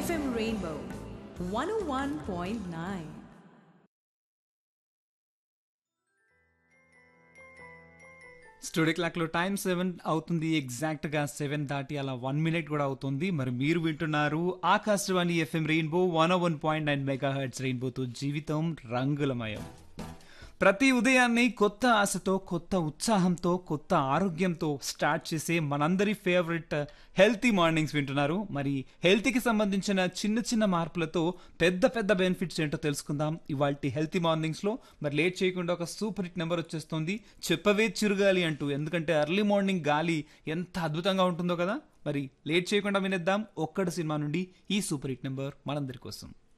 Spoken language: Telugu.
FM Rainbow 101.9. స్టూడియో క్లాక్లో టైం సెవెన్ అవుతుంది ఎగ్జాక్ట్గా సెవెన్ దాటి అలా వన్ మినిట్ కూడా అవుతుంది మరి మీరు వింటున్నారు Akashvani FM Rainbow one one point nine mega heads రెయిన్బోతో జీవితం రంగులమయం ప్రతి ఉదయాన్ని కొత్త ఆశతో కొత్త ఉత్సాహంతో కొత్త ఆరోగ్యంతో స్టార్ట్ చేసే మనందరి ఫేవరెట్ హెల్తీ మార్నింగ్స్ వింటున్నారు మరి హెల్త్కి సంబంధించిన చిన్న చిన్న మార్పులతో పెద్ద పెద్ద బెనిఫిట్స్ ఏంటో తెలుసుకుందాం ఇవాళ హెల్తీ మార్నింగ్స్లో మరి లేట్ చేయకుండా ఒక సూపర్ హిట్ నెంబర్ వచ్చేస్తుంది చెప్పవే చిరుగాలి అంటూ ఎందుకంటే ఎర్లీ మార్నింగ్ గాలి ఎంత అద్భుతంగా ఉంటుందో కదా మరి లేట్ చేయకుండా వినేద్దాం ఒక్కడు సినిమా నుండి ఈ సూపర్ హిట్ నెంబర్ మనందరి కోసం